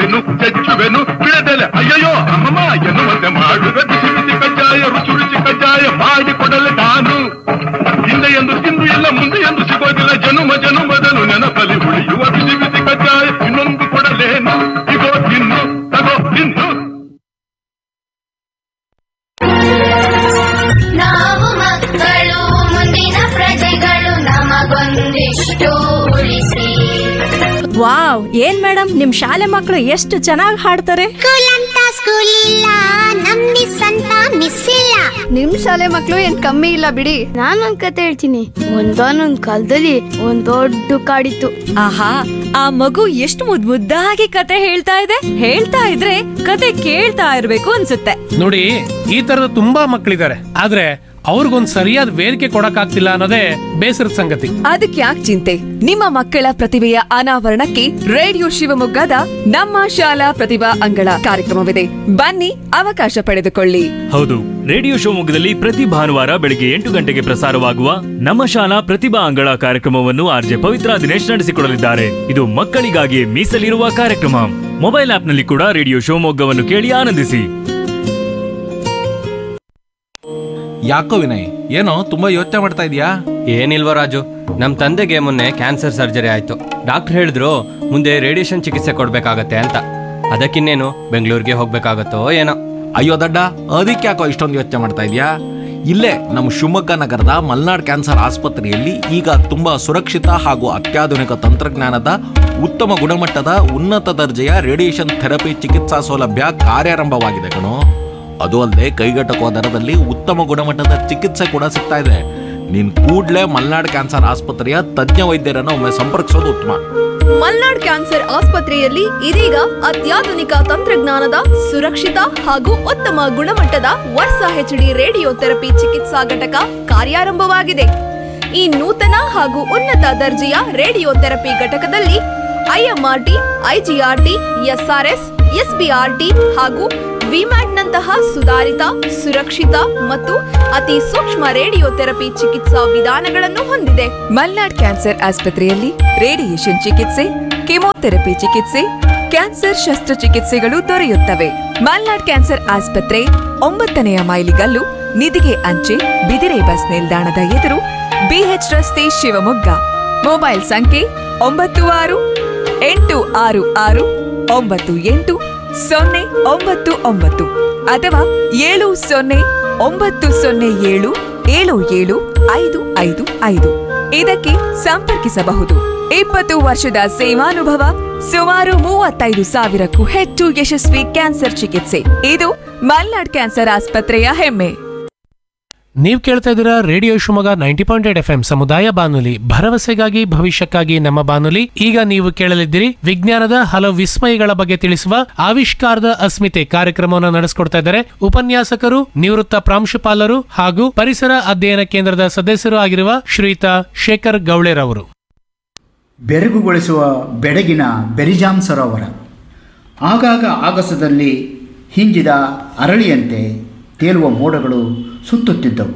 ಬಿಡುವೆನು ಚಚ್ಚುವೆನು ಬಿಡದಲೆ ಅಯ್ಯಯ್ಯೋ ಅಮ್ಮಮ್ಮ ಎನ್ನುವಂತೆ ಮಾಡುವೆ ಬಿಸಿ ಬಿಸಿ ಕಜ್ಜಾಯ ರುಚಿ ರುಚಿ ಕಜ್ಜಾಯ ಮಾಡಿ ಕೊಡಲೆ ನಾನು ಹಿಂದೆ ಎಂದು ತಿಂದು ಇಲ್ಲ ಮುಂದೆ ಎಂದು ಸಿಗೋದಿಲ್ಲ ಜನುಮ ಜನುಮದನು ನೆನಪಲಿ ಉಳಿಯುವ ಬಿಸಿ ಬಿಸಿ ಕಜ್ಜಾಯ ಇನ್ನೊಂದು ಕೊಡಲೇನು ಇಗೋ ತಿನ್ನು ತಗೋ ತಿನ್ನು ನಾವು ಮಕ್ಕಳು ಮುಂದಿನ ಪ್ರಜೆಗಳು ನಮಗೊಂದಿಷ್ಟು ಉಳಿಸಿ ವಾವ್ ಏನ್ ಮೇಡಮ್ ನಿಮ್ ಶಾಲೆ ಮಕ್ಕಳು ಎಷ್ಟು ಚೆನ್ನಾಗಿ ಹಾಡ್ತಾರೆ ಸ್ಕೂಲ್ ಅಂತ ಸ್ಕೂಲ್ ಇಲ್ಲ ನಮ್ ಮಿಸ್ ಅಂತ ಮಿಸ್ ಇಲ್ಲ ನಿಮ್ ಶಾಲೆ ಮಕ್ಳು ಏನ್ ಕಮ್ಮಿ ಇಲ್ಲ ಬಿಡಿ ನಾನೊಂದ್ ಕತೆ ಹೇಳ್ತೀನಿ ಒಂದಾನೊಂದ್ ಕಾಲದಲ್ಲಿ ಒಂದ್ ದೊಡ್ಡ ಕಾಡಿತ್ತು ಆಹಾ ಆ ಮಗು ಎಷ್ಟು ಮುದ್ ಮುದ್ದಾಗಿ ಕತೆ ಹೇಳ್ತಾ ಇದೆ ಹೇಳ್ತಾ ಇದ್ರೆ ಕತೆ ಕೇಳ್ತಾ ಇರ್ಬೇಕು ಅನ್ಸುತ್ತೆ ನೋಡಿ ಈ ತರದ ತುಂಬಾ ಮಕ್ಕಳಿದ್ದಾರೆ ಆದ್ರೆ ಅವ್ರಿಗೊಂದ್ ಸರಿಯಾದ ವೇದಿಕೆ ಕೊಡಕ್ಕಾಗ್ತಿಲ್ಲ ಅನ್ನೋದೇ ಬೇಸರದ ಸಂಗತಿ ಅದಕ್ಕೆ ಯಾಕೆ ಚಿಂತೆ ನಿಮ್ಮ ಮಕ್ಕಳ ಪ್ರತಿಭೆಯ ಅನಾವರಣಕ್ಕೆ ರೇಡಿಯೋ ಶಿವಮೊಗ್ಗದ ನಮ್ಮ ಶಾಲಾ ಪ್ರತಿಭಾ ಅಂಗಳ ಕಾರ್ಯಕ್ರಮವಿದೆ ಬನ್ನಿ ಅವಕಾಶ ಪಡೆದುಕೊಳ್ಳಿ ಹೌದು ರೇಡಿಯೋ ಶಿವಮೊಗ್ಗದಲ್ಲಿ ಪ್ರತಿ ಭಾನುವಾರ ಬೆಳಿಗ್ಗೆ ಎಂಟು ಗಂಟೆಗೆ ಪ್ರಸಾರವಾಗುವ ನಮ್ಮ ಶಾಲಾ ಪ್ರತಿಭಾ ಅಂಗಳ ಕಾರ್ಯಕ್ರಮವನ್ನು ಆರ್ಜೆ ಪವಿತ್ರ ದಿನೇಶ್ ನಡೆಸಿಕೊಡಲಿದ್ದಾರೆ ಇದು ಮಕ್ಕಳಿಗಾಗಿ ಮೀಸಲಿರುವ ಕಾರ್ಯಕ್ರಮ ಮೊಬೈಲ್ ಆಪ್ನಲ್ಲಿ ಕೂಡ ರೇಡಿಯೋ ಶಿವಮೊಗ್ಗವನ್ನು ಕೇಳಿ ಆನಂದಿಸಿ ಯಾಕೋ ವಿನಯ್ ಏನೋ ತುಂಬಾ ಯೋಚನೆ ಮಾಡ್ತಾ ಇದೀಯಾ ಏನಿಲ್ವ ರಾಜು ನಮ್ಮ ತಂದೆಗೆ ಮೊನ್ನೆ ಕ್ಯಾನ್ಸರ್ ಸರ್ಜರಿ ಆಯ್ತು ಡಾಕ್ಟರ್ ಹೇಳಿದ್ರು ಮುಂದೆ ರೇಡಿಯೇಷನ್ ಚಿಕಿತ್ಸೆ ಕೊಡ್ಬೇಕಾಗತ್ತೆ ಅಂತ ಅದಕ್ಕಿನ್ನೇನು ಬೆಂಗಳೂರಿಗೆ ಹೋಗ್ಬೇಕಾಗತ್ತೋ ಏನೋ ಅಯ್ಯೋ ದಡ್ಡ ಅದಕ್ಕೆ ಯಾಕೋ ಇಷ್ಟೊಂದು ಯೋಚನೆ ಮಾಡ್ತಾ ಇದೀಯಾ ಇಲ್ಲೇ ನಮ್ಮ ಶಿವಮೊಗ್ಗ ನಗರದ ಮಲ್ನಾಡ್ ಕ್ಯಾನ್ಸರ್ ಆಸ್ಪತ್ರೆಯಲ್ಲಿ ಈಗ ತುಂಬಾ ಸುರಕ್ಷಿತ ಹಾಗೂ ಅತ್ಯಾಧುನಿಕ ತಂತ್ರಜ್ಞಾನದ ಉತ್ತಮ ಗುಣಮಟ್ಟದ ಉನ್ನತ ದರ್ಜೆಯ ರೇಡಿಯೇಷನ್ ಥೆರಪಿ ಚಿಕಿತ್ಸಾ ಸೌಲಭ್ಯ ಕಾರ್ಯಾರಂಭವಾಗಿದೆ ಕಣೋ ಅದು ಅಲ್ಲದೆ ಕೈಗೆಟಕುವ ದರದಲ್ಲಿ ಉತ್ತಮ ಗುಣಮಟ್ಟದ ಚಿಕಿತ್ಸೆ ಕೂಡ ಸಿಗ್ತಾ ಇದೆ ನೀನ್ ಕೂಡ್ಲೇ ಮಲ್ನಾಡ್ ಕ್ಯಾನ್ಸರ್ ಆಸ್ಪತ್ರೆಯ ತಜ್ಞ ವೈದ್ಯರನ್ನು ಒಮ್ಮೆ ಸಂಪರ್ಕಿಸೋದು ಉತ್ತಮ ಮಲ್ನಾಡ್ ಕ್ಯಾನ್ಸರ್ ಆಸ್ಪತ್ರೆಯಲ್ಲಿ ಇದೀಗ ಅತ್ಯಾಧುನಿಕ ತಂತ್ರಜ್ಞಾನದ ಸುರಕ್ಷಿತ ಹಾಗೂ ಉತ್ತಮ ಗುಣಮಟ್ಟದ ವರ್ಷ ಹೆಚ್ಡಿ ರೇಡಿಯೋ ಥೆರಪಿ ಚಿಕಿತ್ಸಾ ಘಟಕ ಕಾರ್ಯಾರಂಭವಾಗಿದೆ ಈ ನೂತನ ಹಾಗೂ ಉನ್ನತ ದರ್ಜೆಯ ರೇಡಿಯೋ ಥೆರಪಿ ಘಟಕದಲ್ಲಿ ಐಎಂಆರ್ಟಿ ಐಜಿಆರ್ಟಿ ಎಸ್ಆರ್ಎಸ್ ಎಸ್ಬಿಆರ್ಟಿ ಹಾಗೂ ವಿಮ್ಯಾಟ್ನಂತಹ ಸುಧಾರಿತ ಸುರಕ್ಷಿತ ಮತ್ತು ಅತಿ ಸೂಕ್ಷ್ಮ ರೇಡಿಯೋ ಥೆರಪಿ ಚಿಕಿತ್ಸಾ ವಿಧಾನಗಳನ್ನು ಹೊಂದಿದೆ ಮಲ್ನಾಡ್ ಕ್ಯಾನ್ಸರ್ ಆಸ್ಪತ್ರೆಯಲ್ಲಿ ರೇಡಿಯೇಷನ್ ಚಿಕಿತ್ಸೆ ಕೆಮೊಥೆರಪಿ ಚಿಕಿತ್ಸೆ ಕ್ಯಾನ್ಸರ್ ಶಸ್ತ್ರಚಿಕಿತ್ಸೆಗಳು ದೊರೆಯುತ್ತವೆ ಮಲ್ನಾಡ್ ಕ್ಯಾನ್ಸರ್ ಆಸ್ಪತ್ರೆ ಒಂಬತ್ತನೆಯ ಮೈಲಿಗಲ್ಲು ನಿಧಿಗೆ ಅಂಚೆ ಬಿದಿರೆ ಬಸ್ ನಿಲ್ದಾಣದ ಎದುರು ಬಿಎಚ್ ರಸ್ತೆ ಶಿವಮೊಗ್ಗ ಮೊಬೈಲ್ ಸಂಖ್ಯೆ ಒಂಬತ್ತು ಆರು ಎಂಟು ಆರು ಆರು ಒಂಬತ್ತು ಎಂಟು ಸೊನ್ನೆ ಒಂಬತ್ತು ಒಂಬತ್ತು ಅಥವಾ ಏಳು ಸೊನ್ನೆ ಒಂಬತ್ತು ಸೊನ್ನೆ ಏಳು ಏಳು ಏಳು ಐದು ಐದು ಐದು ಇದಕ್ಕೆ ಸಂಪರ್ಕಿಸಬಹುದು ಇಪ್ಪತ್ತು ವರ್ಷದ ಸೇವಾನುಭವ ಸುಮಾರು ಮೂವತ್ತೈದು ಸಾವಿರಕ್ಕೂ ಹೆಚ್ಚು ಯಶಸ್ವಿ ಕ್ಯಾನ್ಸರ್ ಚಿಕಿತ್ಸೆ ಇದು ಮಲ್ನಾಡ್ ಕ್ಯಾನ್ಸರ್ ಆಸ್ಪತ್ರೆಯ ಹೆಮ್ಮೆ ನೀವ್ ಕೇಳ್ತಾ ಇದ್ದೀರಾ radio Shivamogga ninety point eight F M ಸಮುದಾಯ ಬಾನುಲಿ ಭರವಸೆಗಾಗಿ ಭವಿಷ್ಯಕ್ಕಾಗಿ ನಮ್ಮ ಬಾನುಲಿ ಈಗ ನೀವು ಕೇಳಲಿದ್ದೀರಿ ವಿಜ್ಞಾನದ ಹಲವು ವಿಸ್ಮಯಗಳ ಬಗ್ಗೆ ತಿಳಿಸುವ ಆವಿಷ್ಕಾರದ ಅಸ್ಮಿತೆ ಕಾರ್ಯಕ್ರಮವನ್ನು ನಡೆಸಿಕೊಡ್ತಾ ಇದ್ದಾರೆ ಉಪನ್ಯಾಸಕರು ನಿವೃತ್ತ ಪ್ರಾಂಶುಪಾಲರು ಹಾಗೂ ಪರಿಸರ ಅಧ್ಯಯನ ಕೇಂದ್ರದ ಸದಸ್ಯರು ಆಗಿರುವ ಶ್ರೀಯುತ ಶೇಖರ್ ಗೌಳೆರವರು ಬೆರಗುಗೊಳಿಸುವ ಬೆಡಗಿನ ಬೆರಿಜಾಮ್ ಸರೋವರ ಆಗಾಗ ಆಗಸದಲ್ಲಿ ಹಿಂಜಿದ ಅರಳಿಯಂತೆ ತೇಲುವ ಮೋಡಗಳು ಸುತ್ತುತ್ತಿದ್ದವು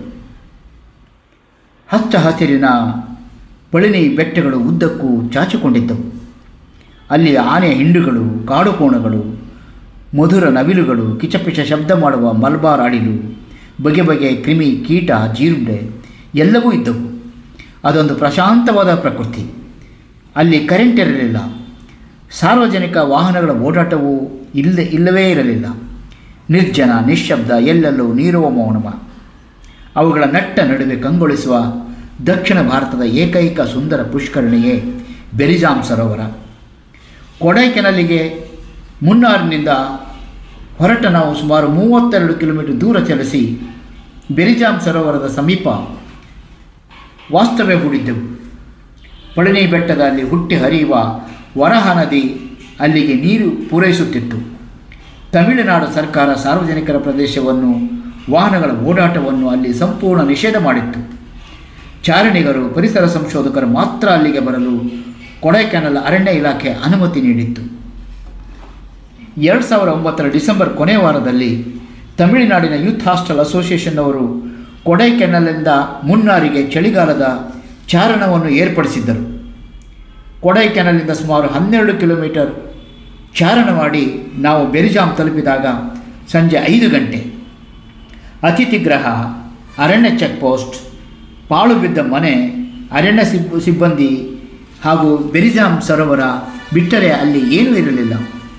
ಹಚ್ಚ ಹಸಿರಿನ ಪಳಿನಿ ಬೆಟ್ಟಗಳು ಉದ್ದಕ್ಕೂ ಚಾಚಿಕೊಂಡಿದ್ದವು ಅಲ್ಲಿ ಆನೆ ಹಿಂಡುಗಳು ಕಾಡು ಕೋಣಗಳು ಮಧುರ ನವಿಲುಗಳು ಕಿಚಪಿಚ ಶಬ್ದ ಮಾಡುವ ಮಲ್ಬಾರ್ ಅಡಿಲು ಬಗೆ ಬಗೆಯ ಕ್ರಿಮಿ ಕೀಟ ಜೀರುಂಡೆ ಎಲ್ಲವೂ ಇದ್ದವು ಅದೊಂದು ಪ್ರಶಾಂತವಾದ ಪ್ರಕೃತಿ ಅಲ್ಲಿ ಕರೆಂಟ್ ಇರಲಿಲ್ಲ ಸಾರ್ವಜನಿಕ ವಾಹನಗಳ ಓಡಾಟವೂ ಇಲ್ಲ ಇಲ್ಲವೇ ಇರಲಿಲ್ಲ ನಿರ್ಜನ ನಿಶ್ಶಬ್ದ ಎಲ್ಲೆಲ್ಲೂ ನೀರುವ ಮೌನವ ಅವುಗಳ ನಟ್ಟ ನಡುವೆ ಕಂಗೊಳಿಸುವ ದಕ್ಷಿಣ ಭಾರತದ ಏಕೈಕ ಸುಂದರ ಪುಷ್ಕರಣಿಯೇ ಬೆರಿಜಾಮ್ ಸರೋವರ ಕೊಡೈಕೆನಲ್ಲಿಗೆ ಮುನ್ನಾರಿನಿಂದ ಹೊರಟ ನಾವು ಸುಮಾರು ಮೂವತ್ತೆರಡು ಕಿಲೋಮೀಟರ್ ದೂರ ಚಲಿಸಿ ಬೆರಿಜಾಮ್ ಸರೋವರದ ಸಮೀಪ ವಾಸ್ತವ್ಯ ಹೂಡಿದ್ದೆವು ಪಳನಿ ಬೆಟ್ಟದಲ್ಲಿ ಹುಟ್ಟಿ ಹರಿಯುವ ವರಹ ನದಿ ಅಲ್ಲಿಗೆ ನೀರು ಪೂರೈಸುತ್ತಿತ್ತು ತಮಿಳುನಾಡು ಸರ್ಕಾರ ಸಾರ್ವಜನಿಕರ ಪ್ರದೇಶವನ್ನು ವಾಹನಗಳ ಓಡಾಟವನ್ನು ಅಲ್ಲಿ ಸಂಪೂರ್ಣ ನಿಷೇಧ ಮಾಡಿತ್ತು ಚಾರಣಿಗರು ಪರಿಸರ ಸಂಶೋಧಕರು ಮಾತ್ರ ಅಲ್ಲಿಗೆ ಬರಲು ಕೊಡೈಕೆನಲ್ ಅರಣ್ಯ ಇಲಾಖೆ ಅನುಮತಿ ನೀಡಿತ್ತು ಎರಡು ಸಾವಿರದ ಒಂಬತ್ತರ ಡಿಸೆಂಬರ್ ಕೊನೆ ವಾರದಲ್ಲಿ ತಮಿಳುನಾಡಿನ ಯೂತ್ ಹಾಸ್ಟೆಲ್ ಅಸೋಸಿಯೇಷನ್ ಅವರು ಕೊಡೈಕೆನಲ್ನಿಂದ ಮುನ್ನಾರಿಗೆ ಚಳಿಗಾಲದ ಚಾರಣವನ್ನು ಏರ್ಪಡಿಸಿದ್ದರು ಕೊಡೈಕೆನಲ್ನಿಂದ ಸುಮಾರು ಹನ್ನೆರಡು ಕಿಲೋಮೀಟರ್ ಚಾರಣ ಮಾಡಿ ನಾವು ಬೆರಿಜಾಮ್ ತಲುಪಿದಾಗ ಸಂಜೆ ಐದು ಗಂಟೆ ಅತಿಥಿ ಗೃಹ ಅರಣ್ಯ ಚೆಕ್ ಪೋಸ್ಟ್ ಪಾಳು ಬಿದ್ದ ಮನೆ ಅರಣ್ಯ ಸಿಬ್ ಸಿಬ್ಬಂದಿ ಹಾಗೂ ಬೆರಿಜಾಮ್ ಸರೋವರ ಬಿಟ್ಟರೆ ಅಲ್ಲಿ ಏನೂ ಇರಲಿಲ್ಲ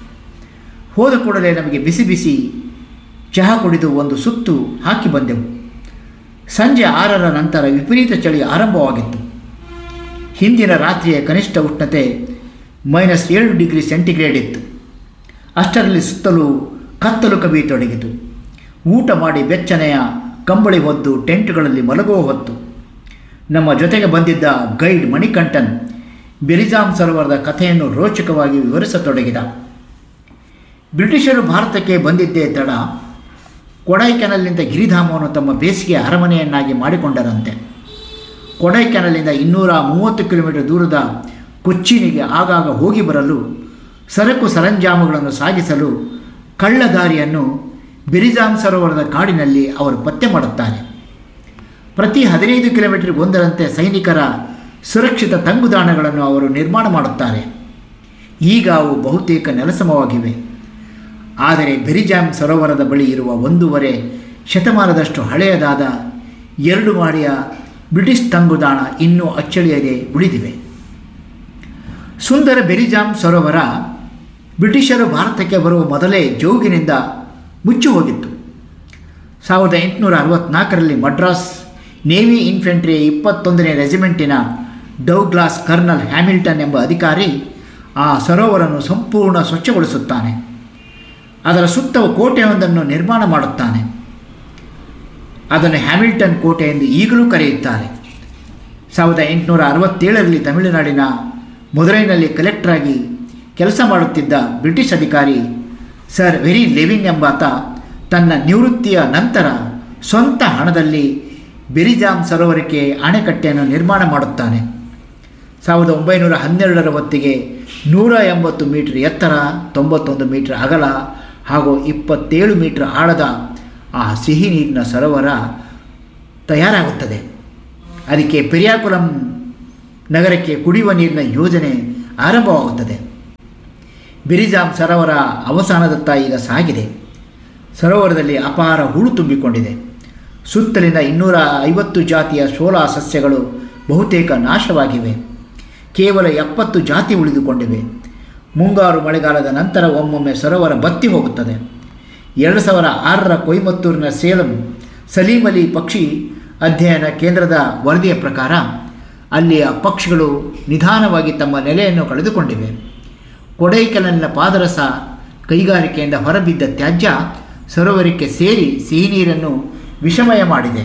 ಹೋದ ಕೂಡಲೇ ನಮಗೆ ಬಿಸಿ ಬಿಸಿ ಚಹಾ ಕುಡಿದು ಒಂದು ಸುತ್ತು ಹಾಕಿ ಬಂದೆವು ಸಂಜೆ ಆರರ ನಂತರ ವಿಪರೀತ ಚಳಿ ಆರಂಭವಾಗಿತ್ತು ಹಿಂದಿನ ರಾತ್ರಿಯ ಕನಿಷ್ಠ ಉಷ್ಣತೆ ಮೈನಸ್ ಏಳು ಡಿಗ್ರಿ ಸೆಂಟಿಗ್ರೇಡ್ ಇತ್ತು ಅಷ್ಟರಲ್ಲಿ ಸುತ್ತಲೂ ಕತ್ತಲು ಕವಿಯತೊಡಗಿತು ಊಟ ಮಾಡಿ ಬೆಚ್ಚನೆಯ ಕಂಬಳಿ ಹೊದ್ದು ಟೆಂಟ್ಗಳಲ್ಲಿ ಮಲಗುವ ಹೊತ್ತು ನಮ್ಮ ಜೊತೆಗೆ ಬಂದಿದ್ದ ಗೈಡ್ ಮಣಿಕಂಠನ್ ಬೆರಿಜಾಮ್ ಸರೋವರದ ಕಥೆಯನ್ನು ರೋಚಕವಾಗಿ ವಿವರಿಸತೊಡಗಿದ ಬ್ರಿಟಿಷರು ಭಾರತಕ್ಕೆ ಬಂದಿದ್ದೇ ತಡ ಕೊಡೈಕೆನಲ್ನಿಂದ ಗಿರಿಧಾಮವನ್ನು ತಮ್ಮ ಬೇಸಿಗೆ ಅರಮನೆಯನ್ನಾಗಿ ಮಾಡಿಕೊಂಡರಂತೆ ಕೊಡೈಕೆನಲ್ನಿಂದ ಇನ್ನೂರ ಮೂವತ್ತು ಕಿಲೋಮೀಟರ್ ದೂರದ ಕೊಚ್ಚಿನಿಗೆ ಆಗಾಗ ಹೋಗಿ ಬರಲು ಸರಕು ಸರಂಜಾಮುಗಳನ್ನು ಸಾಗಿಸಲು ಕಳ್ಳದಾರಿಯನ್ನು ಬೆರಿಜಾಮ್ ಸರೋವರದ ಕಾಡಿನಲ್ಲಿ ಅವರು ಪತ್ತೆ ಮಾಡುತ್ತಾರೆ ಪ್ರತಿ ಹದಿನೈದು ಕಿಲೋಮೀಟರ್ಗೆ ಒಂದರಂತೆ ಸೈನಿಕರ ಸುರಕ್ಷಿತ ತಂಗುದಾಣಗಳನ್ನು ಅವರು ನಿರ್ಮಾಣ ಮಾಡುತ್ತಾರೆ ಈಗ ಅವು ಬಹುತೇಕ ನೆಲಸಮವಾಗಿವೆ ಆದರೆ ಬೆರಿಜಾಮ್ ಸರೋವರದ ಬಳಿ ಇರುವ ಒಂದೂವರೆ ಶತಮಾನದಷ್ಟು ಹಳೆಯದಾದ ಎರಡು ಮಾಡಿಯ ಬ್ರಿಟಿಷ್ ತಂಗುದಾಣ ಇನ್ನೂ ಅಚ್ಚಳಿಯದೆ ಉಳಿದಿವೆ ಸುಂದರ ಬೆರಿಜಾಮ್ ಸರೋವರ ಬ್ರಿಟಿಷರು ಭಾರತಕ್ಕೆ ಬರುವ ಮೊದಲೇ ಜೋಗಿನಿಂದ ಮುಚ್ಚಿ ಹೋಗಿತ್ತು ಸಾವಿರದ ಎಂಟುನೂರ ಅರವತ್ತ್ನಾಲ್ಕರಲ್ಲಿ ಮಡ್ರಾಸ್ ನೇವಿ ಇನ್ಫೆಂಟ್ರಿಯ ಇಪ್ಪತ್ತೊಂದನೇ ರೆಜಿಮೆಂಟಿನ ಡೌಗ್ಲಾಸ್ ಕರ್ನಲ್ ಹ್ಯಾಮಿಲ್ಟನ್ ಎಂಬ ಅಧಿಕಾರಿ ಆ ಸರೋವರನ್ನು ಸಂಪೂರ್ಣ ಸ್ವಚ್ಛಗೊಳಿಸುತ್ತಾನೆ ಅದರ ಸುತ್ತ ಕೋಟೆಯೊಂದನ್ನು ನಿರ್ಮಾಣ ಮಾಡುತ್ತಾನೆ ಅದನ್ನು ಹ್ಯಾಮಿಲ್ಟನ್ ಕೋಟೆ ಎಂದು ಈಗಲೂ ಕರೆಯುತ್ತಾರೆ ಸಾವಿರದ ಎಂಟುನೂರ ಅರವತ್ತೇಳರಲ್ಲಿ ತಮಿಳುನಾಡಿನ ಮದುರೈನಲ್ಲಿ ಕಲೆಕ್ಟರಾಗಿ ಕೆಲಸ ಮಾಡುತ್ತಿದ್ದ ಬ್ರಿಟಿಷ್ ಅಧಿಕಾರಿ ಸರ್ ವೆರಿ ಲಿವಿಂಗ್ ಎಂಬಾತ ತನ್ನ ನಿವೃತ್ತಿಯ ನಂತರ ಸ್ವಂತ ಹಣದಲ್ಲಿ ಬೆರಿಜಾಮ್ ಸರೋವರಕ್ಕೆ ಅಣೆಕಟ್ಟೆಯನ್ನು ನಿರ್ಮಾಣ ಮಾಡುತ್ತಾನೆ ಸಾವಿರದ ಒಂಬೈನೂರ ಹನ್ನೆರಡರ ಹೊತ್ತಿಗೆ ನೂರ ಎಂಬತ್ತು ಮೀಟರ್ ಎತ್ತರ ತೊಂಬತ್ತೊಂದು ಮೀಟರ್ ಅಗಲ ಹಾಗೂ ಇಪ್ಪತ್ತೇಳು ಮೀಟರ್ ಆಳದ ಆ ಸಿಹಿ ನೀರಿನ ಸರೋವರ ತಯಾರಾಗುತ್ತದೆ ಅದಕ್ಕೆ ಪೆರಿಯಾಕುಲಂ ನಗರಕ್ಕೆ ಕುಡಿಯುವ ನೀರಿನ ಯೋಜನೆ ಆರಂಭವಾಗುತ್ತದೆ ಬಿರಿಜಾಮ್ ಸರೋವರ ಅವಸಾನದತ್ತ ಈಗ ಸಾಗಿದೆ ಸರೋವರದಲ್ಲಿ ಅಪಾರ ಹೂಳು ತುಂಬಿಕೊಂಡಿದೆ ಸುತ್ತಲಿನ ಇನ್ನೂರ ಐವತ್ತು ಜಾತಿಯ ಶೋಲಾ ಸಸ್ಯಗಳು ಬಹುತೇಕ ನಾಶವಾಗಿವೆ ಕೇವಲ ಎಪ್ಪತ್ತು ಜಾತಿ ಉಳಿದುಕೊಂಡಿವೆ ಮುಂಗಾರು ಮಳೆಗಾಲದ ನಂತರ ಒಮ್ಮೊಮ್ಮೆ ಸರೋವರ ಬತ್ತಿ ಹೋಗುತ್ತದೆ ಎರಡು ಸಾವಿರ ಆರರ ಕೊಯಮತ್ತೂರಿನ ಸೇಲಂ ಸಲೀಂ ಅಲಿ ಪಕ್ಷಿ ಅಧ್ಯಯನ ಕೇಂದ್ರದ ವರದಿಯ ಪ್ರಕಾರ ಅಲ್ಲಿಯ ಪಕ್ಷಿಗಳು ನಿಧಾನವಾಗಿ ತಮ್ಮ ನೆಲೆಯನ್ನು ಕಳೆದುಕೊಂಡಿವೆ ಕೊಡೈಕೆನಲ್ನ ಪಾದರಸ ಕೈಗಾರಿಕೆಯಿಂದ ಹೊರಬಿದ್ದ ತ್ಯಾಜ್ಯ ಸರೋವರಕ್ಕೆ ಸೇರಿ ಸಿಹಿ ನೀರನ್ನು ವಿಷಮಯ ಮಾಡಿದೆ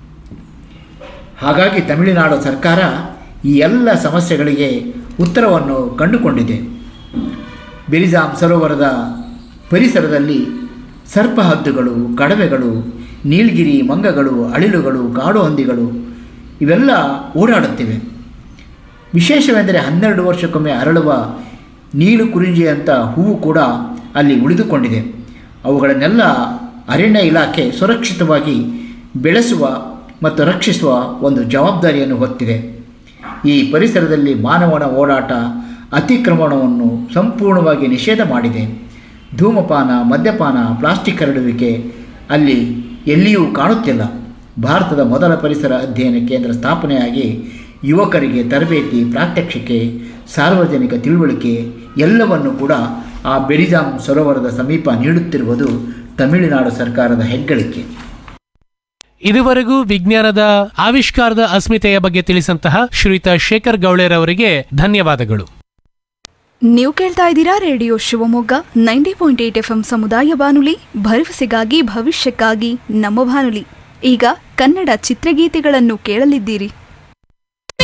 ಹಾಗಾಗಿ ತಮಿಳುನಾಡು ಸರ್ಕಾರ ಈ ಎಲ್ಲ ಸಮಸ್ಯೆಗಳಿಗೆ ಉತ್ತರವನ್ನು ಕಂಡುಕೊಂಡಿದೆ ಬೆರಿಜಾಮ್ ಸರೋವರದ ಪರಿಸರದಲ್ಲಿ ಸರ್ಪಹದ್ದುಗಳು ಕಡವೆಗಳು ನೀಲಗಿರಿ ಮಂಗಗಳು ಅಳಿಲುಗಳು ಕಾಡು ಹಂದಿಗಳು ಇವೆಲ್ಲ ಓಡಾಡುತ್ತಿವೆ ವಿಶೇಷವೆಂದರೆ ಹನ್ನೆರಡು ವರ್ಷಕ್ಕೊಮ್ಮೆ ಅರಳುವ ನೀಲು ಕುರಿಂಜಿಯಂಥ ಹೂವು ಕೂಡ ಅಲ್ಲಿ ಉಳಿದುಕೊಂಡಿದೆ ಅವುಗಳನ್ನೆಲ್ಲ ಅರಣ್ಯ ಇಲಾಖೆ ಸುರಕ್ಷಿತವಾಗಿ ಬೆಳೆಸುವ ಮತ್ತು ರಕ್ಷಿಸುವ ಒಂದು ಜವಾಬ್ದಾರಿಯನ್ನು ಹೊತ್ತಿದೆ ಈ ಪರಿಸರದಲ್ಲಿ ಮಾನವನ ಓಡಾಟ ಅತಿಕ್ರಮಣವನ್ನು ಸಂಪೂರ್ಣವಾಗಿ ನಿಷೇಧ ಮಾಡಿದೆ ಧೂಮಪಾನ ಮದ್ಯಪಾನ ಪ್ಲಾಸ್ಟಿಕ್ ಹರಡುವಿಕೆ ಅಲ್ಲಿ ಎಲ್ಲಿಯೂ ಕಾಣುತ್ತಿಲ್ಲ ಭಾರತದ ಮೊದಲ ಪರಿಸರ ಅಧ್ಯಯನ ಕೇಂದ್ರ ಸ್ಥಾಪನೆಯಾಗಿ ಯುವಕರಿಗೆ ತರಬೇತಿ ಪ್ರಾತ್ಯಕ್ಷಿಕೆ ಸಾರ್ವಜನಿಕ ತಿಳುವಳಿಕೆ ಎಲ್ಲವನ್ನು ಕೂಡ ಆ ಬೆರಿಜಾಮ್ ಸರೋವರದ ಸಮೀಪ ನೀಡುತ್ತಿರುವುದು ತಮಿಳುನಾಡು ಸರ್ಕಾರದ ಹೆಗ್ಗಳಿಕೆ ಇದುವರೆಗೂ ವಿಜ್ಞಾನದ ಆವಿಷ್ಕಾರದ ಅಸ್ಮಿತೆಯ ಬಗ್ಗೆ ತಿಳಿಸಂತಹ ಶ್ರೀಯುತ ಶೇಖರ್ ಗೌಳೇರ್ ಅವರಿಗೆ ಧನ್ಯವಾದಗಳು ನೀವು ಕೇಳ್ತಾ ಇದ್ದೀರಾ radio Shivamogga ninety point eight F M ಸಮುದಾಯ ಬಾನುಲಿ ಭರವಸೆಗಾಗಿ ಭವಿಷ್ಯಕ್ಕಾಗಿ ನಮ್ಮ ಬಾನುಲಿ ಈಗ ಕನ್ನಡ ಚಿತ್ರಗೀತೆಗಳನ್ನು ಕೇಳಲಿದ್ದೀರಿ